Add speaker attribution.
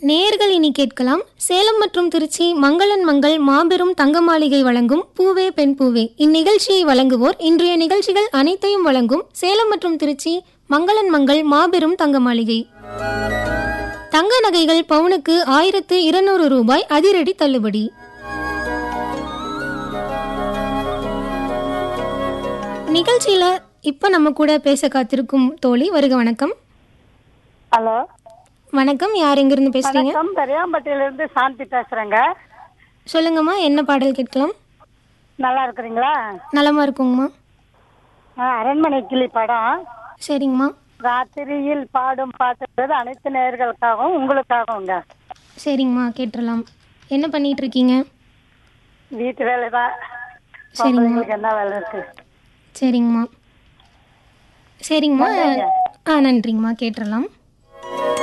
Speaker 1: நேர்கள் இனி கேட்கலாம் சேலம் மற்றும் திருச்சி மங்களன் மங்கள் மாபெரும் தங்க மாளிகை வழங்கும் பூவே பெண் பூவே இந்நிகழ்ச்சியை வழங்குவோர் இன்றைய நிகழ்ச்சிகள் அனைத்தையும் வழங்கும் சேலம் மற்றும் திருச்சி மங்களன் மங்கள் மாபெரும் தங்க மாளிகை தங்க நகைகள் பவுனுக்கு ஆயிரத்து இருநூறு ரூபாய் அதிரடி தள்ளுபடி நிகழ்ச்சியில இப்ப நம்ம கூட பேச காத்திருக்கும் தோழி வருக வணக்கம்
Speaker 2: ஹலோ
Speaker 1: வணக்கம் யார் எங்கிருந்து பேசுறீங்க
Speaker 2: வணக்கம் பெரியாம்பட்டியில இருந்து சாந்தி பேசுறேங்க
Speaker 1: சொல்லுங்கம்மா என்ன பாடல் கேட்கலாம்
Speaker 2: நல்லா இருக்கிறீங்களா
Speaker 1: நலமா இருக்குங்கம்மா
Speaker 2: ஆ, அரண்மனை கிளி படம்
Speaker 1: சரிங்கம்மா
Speaker 2: ராத்திரியில் பாடும் பாட்டுறது அனைத்து நேயர்களுக்காகவும் உங்களுக்காகவுங்க
Speaker 1: சரிங்கம்மா கேட்டுடலாம் என்ன பண்ணிட்டு இருக்கீங்க
Speaker 2: வீட்டு வேலை தான்
Speaker 1: சரிங்கம்மா
Speaker 2: உங்களுக்கு என்ன வேலை இருக்கு
Speaker 1: சரிங்கம்மா சரிங்கம்மா ஆ நன்றிங்கம்மா கேட்டுடலாம்